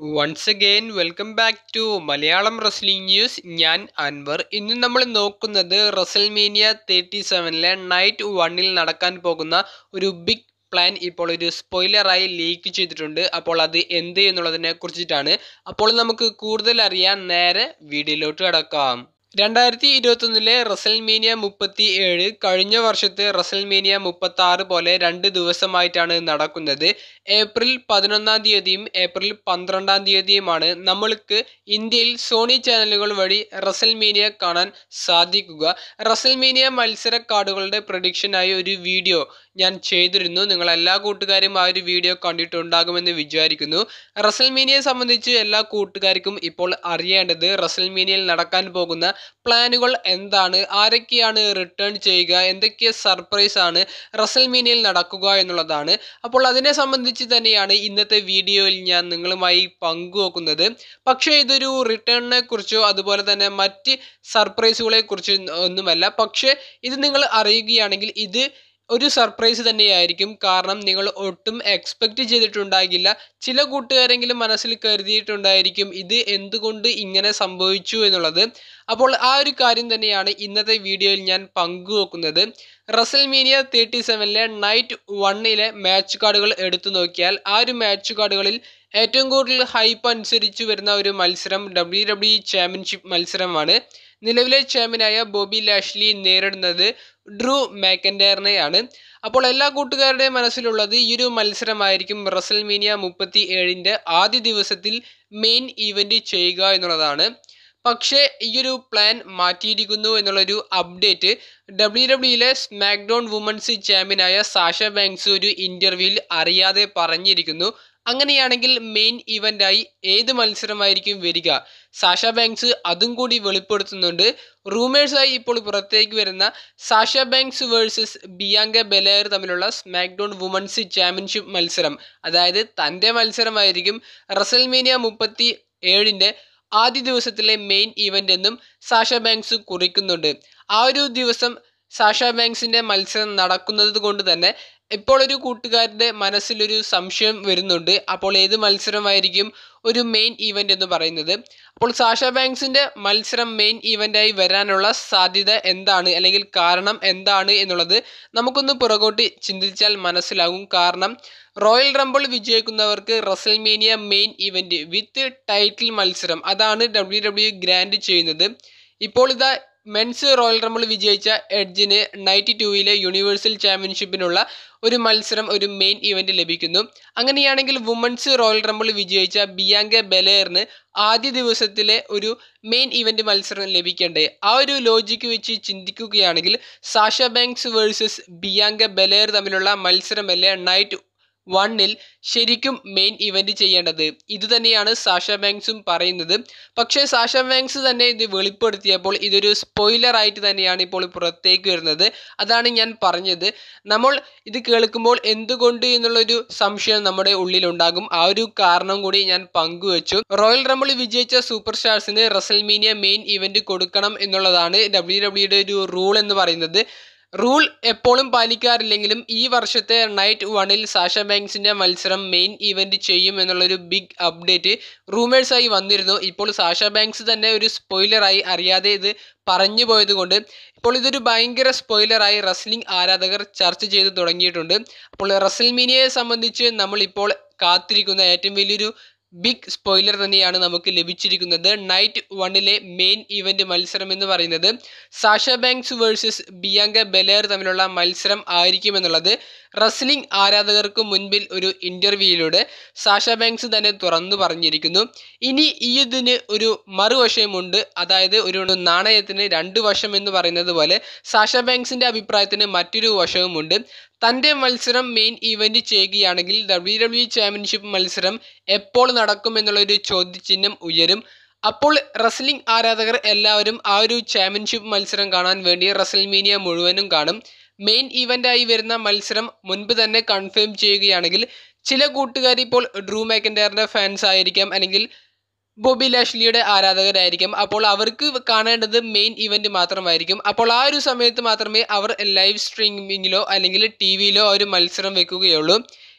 once again welcome back to Malayalam wrestling news ഞാൻ അൻവർ ഇന്ന് നമ്മൾ നോക്കുന്നത് റസൽമേനിയ തേർട്ടി സെവനിലെ നൈറ്റ് വണ്ണിൽ നടക്കാൻ പോകുന്ന ഒരു ബിഗ് പ്ലാൻ ഇപ്പോൾ ഒരു സ്പോയിലറായി ലീക്ക് ചെയ്തിട്ടുണ്ട് അപ്പോൾ അത് എന്ത് എന്നുള്ളതിനെ കുറിച്ചിട്ടാണ് അപ്പോൾ നമുക്ക് കൂടുതൽ അറിയാൻ നേരെ വീഡിയോയിലോട്ട് കിടക്കാം രണ്ടായിരത്തി ഇരുപത്തൊന്നിലെ റസൽമേനിയ മുപ്പത്തി ഏഴ് കഴിഞ്ഞ വർഷത്തെ റസൽമേനിയ മുപ്പത്തി ആറ് പോലെ രണ്ട് ദിവസമായിട്ടാണ് നടക്കുന്നത് ഏപ്രിൽ പതിനൊന്നാം തീയതിയും ഏപ്രിൽ പന്ത്രണ്ടാം തീയതിയുമാണ് നമ്മൾക്ക് ഇന്ത്യയിൽ സോണി ചാനലുകൾ വഴി റസൽമേനിയ കാണാൻ സാധിക്കുക റസൽമേനിയ മത്സര കാർഡുകളുടെ പ്രൊഡിക്ഷനായി ഒരു വീഡിയോ ഞാൻ ചെയ്തിരുന്നു നിങ്ങൾ എല്ലാ കൂട്ടുകാരും ആ ഒരു വീഡിയോ കണ്ടിട്ടുണ്ടാകുമെന്ന് വിചാരിക്കുന്നു റസൽമേനിയെ സംബന്ധിച്ച് എല്ലാ കൂട്ടുകാർക്കും ഇപ്പോൾ അറിയേണ്ടത് റസൽമേനിയയിൽ നടക്കാൻ പോകുന്ന പ്ലാനുകൾ എന്താണ് ആരൊക്കെയാണ് റിട്ടേൺ ചെയ്യുക എന്തൊക്കെ സർപ്രൈസ് ആണ് റസൽമേനിയയിൽ നടക്കുക എന്നുള്ളതാണ് അപ്പോൾ അതിനെ സംബന്ധിച്ച് തന്നെയാണ് ഇന്നത്തെ വീഡിയോയിൽ ഞാൻ നിങ്ങളുമായി പങ്കുവെക്കുന്നത് പക്ഷേ ഇതൊരു റിട്ടേണിനെ കുറിച്ചോ അതുപോലെ തന്നെ മറ്റ് സർപ്രൈസുകളെ കുറിച്ചോ ഒന്നുമല്ല പക്ഷേ ഇത് നിങ്ങൾ അറിയുകയാണെങ്കിൽ ഇത് ഒരു സർപ്രൈസ് തന്നെയായിരിക്കും കാരണം നിങ്ങൾ ഒട്ടും എക്സ്പെക്റ്റ് ചെയ്തിട്ടുണ്ടാകില്ല ചില കൂട്ടുകാരെങ്കിലും മനസ്സിൽ കരുതിയിട്ടുണ്ടായിരിക്കും ഇത് എന്തുകൊണ്ട് ഇങ്ങനെ സംഭവിച്ചു എന്നുള്ളത് അപ്പോൾ ആ ഒരു കാര്യം തന്നെയാണ് ഇന്നത്തെ വീഡിയോയിൽ ഞാൻ പങ്കുവെക്കുന്നത് റസൽമീനിയ തേർട്ടി സെവനിലെ നൈറ്റ് വണ്ണിലെ മാച്ച് കാർഡുകൾ എടുത്തു നോക്കിയാൽ ആ ഒരു മാച്ച് കാർഡുകളിൽ ഏറ്റവും കൂടുതൽ ഹൈപ്പ് അനുസരിച്ച് വരുന്ന ഒരു മത്സരം ഡബ്ല്യു ഡബ്ല്യു ചാമ്പ്യൻഷിപ്പ് മത്സരമാണ് നിലവിലെ ചാമ്പ്യനായ ബോബി ലാഷ്ലി നേരിടുന്നത് ഡ്രൂ മാക്കൻഡയറിനെയാണ് അപ്പോൾ എല്ലാ കൂട്ടുകാരുടെയും മനസ്സിലുള്ളത് ഈ ഒരു മത്സരമായിരിക്കും റസൽമീനിയ മുപ്പത്തി ഏഴിൻ്റെ ആദ്യ ദിവസത്തിൽ മെയിൻ ഈവൻറ്റ് ചെയ്യുക എന്നുള്ളതാണ് പക്ഷേ ഈ ഒരു പ്ലാൻ മാറ്റിയിരിക്കുന്നു എന്നുള്ളൊരു അപ്ഡേറ്റ് ഡബ്ല്യു ഡബ്ല്യുയിലെ സ്മാക്ഡൗൺ വുമൻസ് ചാമ്പ്യനായ സാഷ ബാങ്ക്സ് ഒരു ഇൻ്റർവ്യൂവിൽ അറിയാതെ പറഞ്ഞിരിക്കുന്നു അങ്ങനെയാണെങ്കിൽ മെയിൻ ഇവൻ്റായി ഏത് മത്സരമായിരിക്കും വരിക സാഷ ബാങ്ക്സ് അതും കൂടി വെളിപ്പെടുത്തുന്നുണ്ട് റൂമേഴ്സായി ഇപ്പോൾ പുറത്തേക്ക് വരുന്ന Sasha Banks versus Bianca Belair തമ്മിലുള്ള സ്മാക്ഡൗൺ വുമൻസ് ചാമ്പ്യൻഷിപ്പ് മത്സരം അതായത് തൻ്റെ മത്സരമായിരിക്കും റസൽമേനിയ മുപ്പത്തി ഏഴിൻ്റെ ആദ്യ ദിവസത്തിലെ മെയിൻ ഇവൻ്റ് എന്നും സാഷ ബാങ്ക്സ് കുറിക്കുന്നുണ്ട് ആ ഒരു ദിവസം സാഷ ബാങ്ക്സിൻ്റെ മത്സരം നടക്കുന്നത് കൊണ്ട് തന്നെ ഇപ്പോൾ ഒരു കൂട്ടുകാരുടെ മനസ്സിലൊരു സംശയം വരുന്നുണ്ട് അപ്പോൾ ഏത് മത്സരമായിരിക്കും ഒരു മെയിൻ ഈവൻ്റ് എന്ന് പറയുന്നത് അപ്പോൾ സാഷ ബാങ്ക്സിൻ്റെ മത്സരം മെയിൻ ഈവൻ്റായി വരാനുള്ള സാധ്യത എന്താണ് അല്ലെങ്കിൽ കാരണം എന്താണ് എന്നുള്ളത് നമുക്കൊന്ന് പുറകോട്ട് ചിന്തിച്ചാൽ മനസ്സിലാകും കാരണം റോയൽ റംബിൾ വിജയിക്കുന്നവർക്ക് WrestleMania main event with title മത്സരം അതാണ് ഡബ്ല്യു ഡബ്ല്യു ഗ്രാൻഡ് ചെയ്യുന്നത് ഇപ്പോൾ ഇതാ മെൻസ് റോയൽ റംബിൾ വിജയിച്ച എഡ്ജിന് നൈറ്റി ടൂവിലെ യൂണിവേഴ്സൽ ചാമ്പ്യൻഷിപ്പിനുള്ള ഒരു മത്സരം ഒരു മെയിൻ ഇവൻ്റ് ലഭിക്കുന്നു അങ്ങനെയാണെങ്കിൽ വുമൻസ് റോയൽ റംബിൾ വിജയിച്ച ബിയാങ്ക ബെലേറിന് ആദ്യ ദിവസത്തിലെ ഒരു മെയിൻ ഇവൻ്റ് മത്സരം ലഭിക്കേണ്ടേ ആ ഒരു ലോജിക്ക് വെച്ച് ചിന്തിക്കുകയാണെങ്കിൽ Sasha Banks versus Bianca Belair തമ്മിലുള്ള മത്സരമല്ലേ നൈറ്റ് വണ്ണിൽ ശരിക്കും മെയിൻ ഇവൻ്റ് ചെയ്യേണ്ടത് ഇത് തന്നെയാണ് സാഷ ബാങ്ക്സും പറയുന്നത് പക്ഷേ സാഷ ബാങ്ക്സ് തന്നെ ഇത് വെളിപ്പെടുത്തിയപ്പോൾ ഇതൊരു സ്പോയിലർ ആയിട്ട് തന്നെയാണ് ഇപ്പോൾ പുറത്തേക്ക് വരുന്നത് അതാണ് ഞാൻ പറഞ്ഞത് നമ്മൾ ഇത് കേൾക്കുമ്പോൾ എന്തുകൊണ്ട് എന്നുള്ളൊരു സംശയം നമ്മുടെ ഉള്ളിലുണ്ടാകും ആ ഒരു കാരണം കൂടി ഞാൻ പങ്കുവച്ചു റോയൽ റംബിൾ വിജയിച്ച സൂപ്പർ സ്റ്റാർസിന് റസൽമീനിയ മെയിൻ ഇവൻ്റ് കൊടുക്കണം എന്നുള്ളതാണ് ഡബ്ല്യു ഡബ്ല്യുടെ ഒരു റൂൾ എന്ന് പറയുന്നത് റൂൾ എപ്പോഴും പാലിക്കാറില്ലെങ്കിലും ഈ വർഷത്തെ നൈറ്റ് വണ്ണിൽ സാഷ ബാങ്ക്സിന്റെ മത്സരം മെയിൻ ഇവന്റ് ചെയ്യും എന്നുള്ളൊരു ബിഗ് അപ്ഡേറ്റ് റൂമേഴ്സായി വന്നിരുന്നു ഇപ്പോൾ സാഷ ബാങ്ക്സ് തന്നെ ഒരു സ്പോയിലറായി അറിയാതെ ഇത് പറഞ്ഞു പോയത് കൊണ്ട് ഇപ്പോൾ ഇതൊരു ഭയങ്കര സ്പോയിലറായി റസ്ലിംഗ് ആരാധകർ ചർച്ച ചെയ്ത് തുടങ്ങിയിട്ടുണ്ട് അപ്പോൾ റസൽമീനിയയെ സംബന്ധിച്ച് നമ്മൾ ഇപ്പോൾ കാത്തിരിക്കുന്ന ഏറ്റവും വലിയൊരു ബിഗ് സ്പോയിലർ തന്നെയാണ് നമുക്ക് ലഭിച്ചിരിക്കുന്നത് നൈറ്റ് വണ്ണിലെ മെയിൻ ഇവന്റ് മത്സരം എന്ന് പറയുന്നത് Sasha Banks versus Bianca Belair തമ്മിലുള്ള മത്സരം ആയിരിക്കുമെന്നുള്ളത് റസ്ലിംഗ് ആരാധകർക്ക് മുൻപിൽ ഒരു ഇന്റർവ്യൂയിലൂടെ സാഷ ബാങ്ക്സ് തന്നെ തുറന്നു പറഞ്ഞിരിക്കുന്നു ഇനി ഈ ഇതിന് ഒരു മറുവശമുണ്ട് അതായത് ഒരു നാണയത്തിന് രണ്ട് വശം എന്ന് പറയുന്നത് പോലെ സാഷ ബാങ്ക്സിന്റെ അഭിപ്രായത്തിന് മറ്റൊരു വശവുമുണ്ട് തൻ്റെ മത്സരം മെയിൻ ഇവന്റ് ചെയ്യുകയാണെങ്കിൽ ഡബ്ല്യു ഡബ്ല്യു ചാമ്പ്യൻഷിപ്പ് മത്സരം എപ്പോൾ നടക്കും എന്നുള്ളൊരു ചോദ്യചിഹ്നം ഉയരും അപ്പോൾ റസ്ലിംഗ് ആരാധകർ എല്ലാവരും ആ ഒരു ചാമ്പ്യൻഷിപ്പ് മത്സരം കാണാൻ വേണ്ടി റസൽമീനിയ മുഴുവനും കാണും മെയിൻ ഇവൻ്റായി വരുന്ന മത്സരം മുൻപ് തന്നെ കൺഫേം ചെയ്യുകയാണെങ്കിൽ ചില കൂട്ടുകാർ ഇപ്പോൾ ഡ്രൂ മാക്കൻഡയറിൻ്റെ ഫാൻസ് ആയിരിക്കാം അല്ലെങ്കിൽ ബോബി ലാഷ്ലിയുടെ ആരാധകരായിരിക്കും അപ്പോൾ അവർക്ക് കാണേണ്ടത് മെയിൻ ഇവന്റ് മാത്രമായിരിക്കും അപ്പോൾ ആ ഒരു സമയത്ത് മാത്രമേ അവർ ലൈവ് സ്ട്രീമിങ്ങിലോ അല്ലെങ്കിൽ ടി വിയിലോ ഒരു മത്സരം വെക്കുകയുള്ളൂ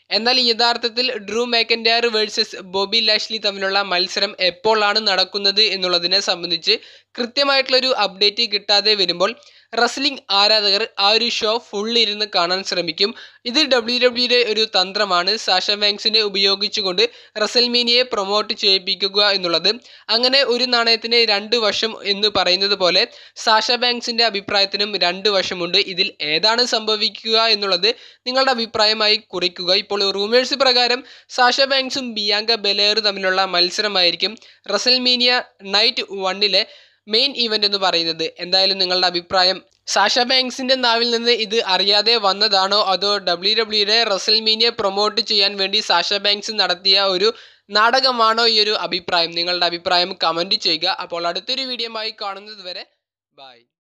എന്നാൽ യഥാർത്ഥത്തിൽ Drew McIntyre versus Bobby Lashley തമ്മിലുള്ള മത്സരം എപ്പോഴാണ് നടക്കുന്നത് എന്നുള്ളതിനെ സംബന്ധിച്ച് കൃത്യമായിട്ടുള്ളൊരു അപ്ഡേറ്റ് കിട്ടാതെ വരുമ്പോൾ റസ്ലിംഗ് ആരാധകർ ആ ഒരു ഷോ ഫുൾ ഇരുന്ന് കാണാൻ ശ്രമിക്കും ഇത് ഡബ്ല്യു ഡബ്ല്യുടെ ഒരു തന്ത്രമാണ് സാഷ ബാങ്ക്സിനെ ഉപയോഗിച്ചുകൊണ്ട് റസൽമീനിയെ പ്രൊമോട്ട് ചെയ്യിപ്പിക്കുക എന്നുള്ളത് അങ്ങനെ ഒരു നാണയത്തിന് രണ്ട് വശം എന്ന് പറയുന്നത് പോലെ സാഷ ബാങ്ക്സിന്റെ അഭിപ്രായത്തിനും രണ്ട് വശമുണ്ട് ഇതിൽ ഏതാണ് സംഭവിക്കുക എന്നുള്ളത് നിങ്ങളുടെ അഭിപ്രായമായി കുറിക്കുക ഇപ്പോൾ റൂമേഴ്സ് പ്രകാരം സാഷ ബാങ്ക്സും ബിയാങ്ക ബെലേർ തമ്മിലുള്ള മത്സരമായിരിക്കും റസൽമീനിയ നൈറ്റ് വണ്ണിലെ മെയിൻ ഇവന്റ് എന്ന് പറയുന്നത് എന്തായാലും നിങ്ങളുടെ അഭിപ്രായം സാഷ ബാങ്ക്സിന്റെ നാവിൽ നിന്ന് ഇത് അറിയാതെ വന്നതാണോ അതോ ഡബ്ല്യു ഡബ്ല്യുടെ റസൽമീനിയെ പ്രൊമോട്ട് ചെയ്യാൻ വേണ്ടി സാഷ ബാങ്ക്സ് നടത്തിയ ഒരു നാടകമാണോ ഈ ഒരു അഭിപ്രായം നിങ്ങളുടെ അഭിപ്രായം കമന്റ് ചെയ്യുക അപ്പോൾ അടുത്തൊരു വീഡിയോയുമായി കാണുന്നത് വരെ ബൈ